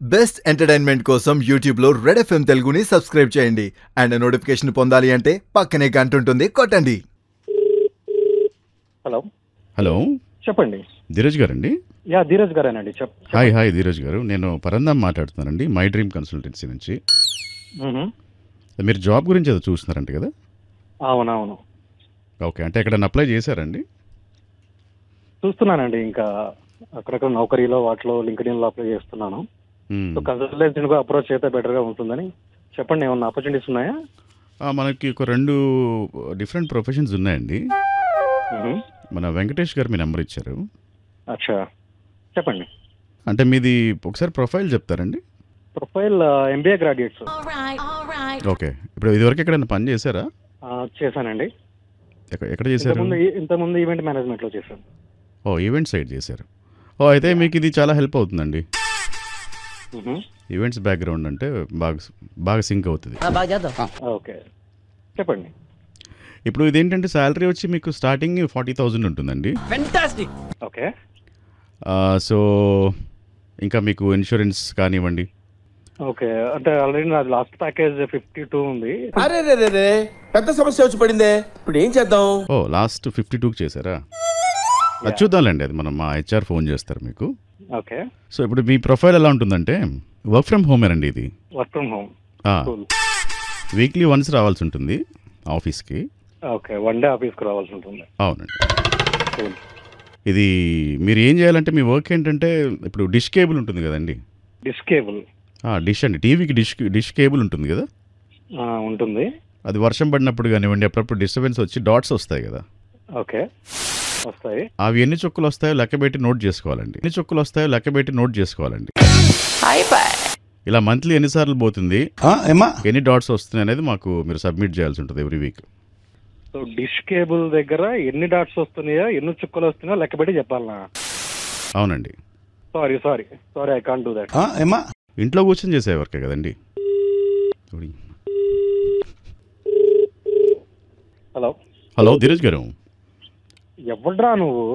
Best entertainment కోసం YouTube లో Red FM తెలుగుని సబ్స్క్రైబ్ చేయండి అండ్ నోటిఫికేషన్ పొందాలి అంటే పక్కనే గంట ఉంటుంది కొట్టండి హలో హలో చెప్పండి ధీరజ్ గారండి యా ధీరజ్ గారేనండి చెప్ హాయ్ హాయ్ ధీరజ్ గారు నేను పరందాం మాట్లాడుతున్నానండి మై డ్రీమ్ కన్సల్టెన్సీ నుంచి మ్మ్. మీరు జాబ్ గురించి ఏదో చూస్తున్నారంట కదా అవునవును ఓకే అంటే ఎక్కడైనా అప్లై చేశారండి చూస్తున్నానండి ఇంకా అక్కడక్కడ నౌకరీలో వాటిలో లింక్డ్ఇన్ లో అప్లై చేస్తున్నాను మ్మ్. సో కన్సల్టెన్సీ కూడా అప్రోచ్ అయితే బెటర్ గా ఉంటుందని చెప్పండి ఏమన్నా ఆపర్చునిటీస్ ఉన్నాయా ఆ, మనకి ఒక రెండు డిఫరెంట్ ప్రొఫెషన్స్ ఉన్నాయండి మ్మ్. మన వెంకటేష్ గారు మీ నెంబర్ ఇచ్చారు అచ్చా చెప్పండి అంటే మీది ఒకసారి ప్రొఫైల్ చెప్తారండి profile MBA graduates Alright, alright. Okay ఇప్పుడు ఇదివరకు ఎక్కడైనా పని చేశారా చేశానండి ఎక్కడ ఎక్కడ చేశారు ఇంతకుముందు ఇంతకుముందు ఈవెంట్ మేనేజ్మెంట్ లో చేశాను ఓ ఈవెంట్ సైడ్ చేశారు ఓ అయితే మీకు ఇది చాలా హెల్ప్ అవుతుందండి మ్మ్. ఈవెంట్స్ బ్యాక్గ్రౌండ్ అంటే బాగా బాగా సింక్ అవుతుంది ఓకే చెప్పండి ఇప్పుడు ఇదేంటంటే శాలరీ వచ్చి మీకు స్టార్టింగ్ ఫార్టీ థౌజండ్ ఉంటుందండి ఓకే ఆ, సో ఇంకా మీకు ఇన్సూరెన్స్ కానివ్వండి ఓకే అంటే ఆల్రెడీ నాది లాస్ట్ ప్యాకేజ్ ఫిఫ్టీ టూ ఉంది అరే రే రే రే పెద్ద సమస్య వచ్చి పడిందే ఇప్పుడు ఏం చేద్దాం ఓ లాస్ట్ ఫిఫ్టీ టూకి చేశారా అది చూద్దాంలేండి అది మనం మా హెచ్ఆర్ ఫోన్ చేస్తారు మీకు ఓకే సో ఇప్పుడు మీ ప్రొఫైల్ ఎలా ఉంటుందంటే వర్క్ ఫ్రమ్ హోమేనండి ఇది work from home cool weekly once రావాల్సి ఉంటుంది ఆఫీస్కి ఓకే వన్ డే ఆఫీస్కి రావాల్సి ఉంటుంది అవునండి కూల్ ఇది మీరు ఏం చేయాలంటే మీ వర్క్ ఏంటంటే ఇప్పుడు డిష్ కేబుల్ ఉంటుంది కదండి డిస్కేబుల్ ఆ, డిష్ అండి టీవీకి డిష్ డిష్ కేబుల్ ఉంటుంది కదా ఉంటుంది అది వర్షం పడినప్పుడు కానివ్వండి అప్పుడప్పుడు డిస్టర్బెన్స్ వచ్చి డాట్స్ వస్తాయి కదా ఓకే వస్తాయి అవి ఎన్ని చుక్కలు వస్తాయో లెక్కబెట్టి నోట్ చేసుకోవాలండి ఎన్ని చుక్కలు వస్తాయో లెక్కబెట్టి నోట్ చేసుకోవాలండి ఇలా మంత్లీ ఎన్నిసార్లు పోతుంది ఏమా ఎన్ని డాట్స్ వస్తున్నాయి అనేది మాకు మీరు సబ్మిట్ చేయాల్సి ఉంటుంది every week so dish cable దగ్గర ఎన్ని డాట్స్ వస్తున్నాయో ఎన్ని చుక్కలు వస్తున్నాయో లెక్క పెట్టి చెప్పాలనా అవునండి sorry sorry sorry I can't do that ఏమా ఇంట్లో కూర్చొని చేసే వర్కే కదండి హలో హలో ధీరజ్ గారు ఎవడ్రా నువ్వు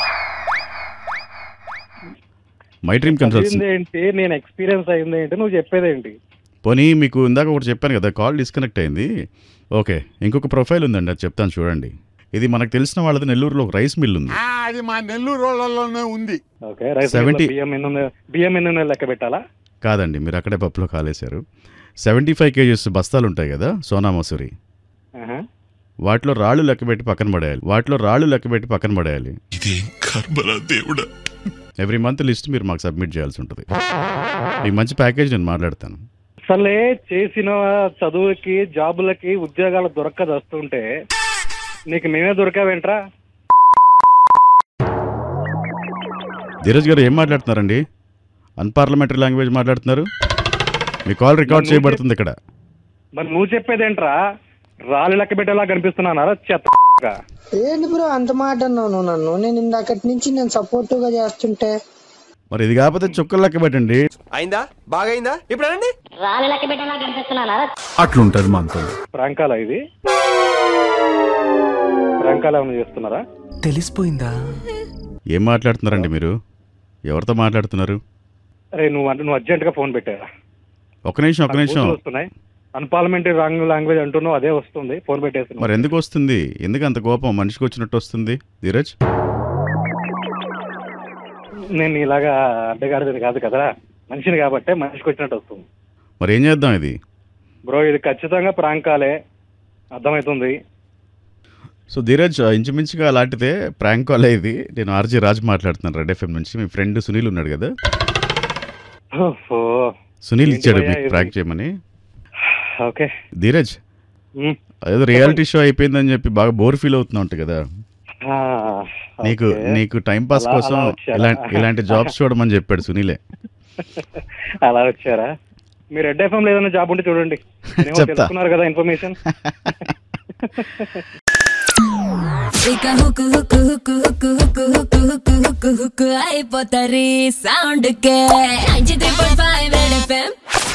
మై డ్రీమ్ కన్సల్టెన్సీ చదివింది ఏంటి నేను ఎక్స్పీరియన్స్ అయింది ఏంటి నువ్వు చెప్పేదేంటి పోనీ మీకు ఇందాక ఒకటి చెప్పాను కదా కాల్ డిస్కనెక్ట్ అయింది ఓకే ఇంకొక ప్రొఫైల్ ఉందండి అది చెప్తాను చూడండి ఇది మనకు తెలిసిన వాళ్ళది నెల్లూరులో ఒక రైస్ మిల్ ఉంది అది మా నెల్లూరు రోడ్లలోనే ఉంది ఓకే రైస్ 70 బియ్యం ఎన్ని ఉన్నాయో బియ్యం ఎన్ని ఉన్నాయో లెక్క పెట్టాలా కాదండి మీరు అక్కడే పప్పులో కాలేశారు సెవెంటీ ఫైవ్ కేజీస్ బస్తాలు ఉంటాయి కదా సోనా మసూరి ఆహా. వాటిలో రాళ్ళు లెక్కబెట్టి పక్కన పడేయాలి వాటిలో రాళ్ళు లెక్కబెట్టి పక్కన పడేయాలి ఇదేం కర్మరా దేవుడా ఎవ్రీ మంత్ లిస్ట్ మీరు మాకు సబ్మిట్ చేయాల్సి ఉంటుంది మీకు మంచి ప్యాకేజ్ నేను మాట్లాడతాను అసలే చేసిన చదువుకి జాబులకి ఉద్యోగాలు దొరక్క వస్తుంటే నీకు మేమే దొరికావేంట్రా ధీరజ్ గారు ఏం మాట్లాడుతున్నారండి అన్పార్లమెంటరీ లాంగ్వేజ్ మాట్లాడుతున్నారు మీ కాల్ రికార్డ్ చేయబడుతుంది ఇక్కడ మరి నువ్వు చెప్పేదేంట్రా రాళ్ళు లెక్క పెట్టేలా కనిపిస్తున్నానారా చెత్త ఏంటి బ్రో అంత మాట అన్నావు నువ్వు నన్ను నేను ఇందాకటి నుంచి నేను సపోర్టివ్ గా చేస్తుంటే మరి ఇది కాకపోతే చుక్కలు లెక్క పెట్టండి అయిందా బాగైందా ఇప్పుడు అనండి అట్లుంటది మనతో ప్రాంకాల ఇది ప్రాంకాల ఏమైనా చేస్తున్నారా తెలిసిపోయిందా ఏం మాట్లాడుతున్నారండి మీరు ఎవరితో మాట్లాడుతున్నారు అరే నువ్వు అంటే నువ్వు అర్జెంట్ గా ఫోన్ పెట్టారా ఒక నిమిషం ఒక నిమిషం బూతులు వస్తున్నాయి అన్పార్లమెంటరీ రాంగ్ లాంగ్వేజ్ అంటున్నావు అదే వస్తుంది ఫోన్ పెట్టేస్తున్నావు మరి ఎందుకు వస్తుంది ఎందుకు అంత కోపం మనిషికి వచ్చినట్టు వస్తుంది ధీరజ్ నేను ఇలాగా అడ్డగాడిదని కాదు కదరా మనిషిని కాబట్టే మనిషికి వచ్చినట్టు వస్తుంది మరి ఏం చేద్దాం ఇది బ్రో ఇది ఖచ్చితంగా ప్రాంకాలే అర్థమవుతుంది సో ధీరజ్ ఇంచుమించుగా అలాంటిదే ప్రాంక్ కాల్ ఇది నేను ఆర్జీ రాజ్ మాట్లాడుతున్నాను రెడ్ ఎఫ్ఎం నుంచి మీ ఫ్రెండ్ సునీల్ ఉన్నాడు కదా ఓహో సునీల్ ఏంటి ఇచ్చాడు భయ్యా మీకు ఇది? ప్రాంక్ చేయమని ఓకే ధీరజ్ ఉమ్. ఏదో రియాలిటీ షో అయిపోయిందని చెప్పి బాగా బోర్ ఫీల్ అవుతున్నావు కదా ఆ, నీకు ఓకే. నీకు టైం పాస్ అలా- కోసం అలా వచ్చారా? ఇలాంటి ఇలాంటి జాబ్స్ చూడమని చెప్పాడు సునీలే అలా వచ్చారా మీరు రెడ్ ఎఫ్ఎం ఏదైనా జాబ్ ఉంటే చూడండి నేనేమో చెప్తా. తెలుసుకున్నారు కదా ఇన్ఫర్మేషన్ ఇక hook hook hook hook hook hook hook hook hook అయిపోతారు సౌండ్ కే 93.5 రెడ్ ఎఫ్ఎం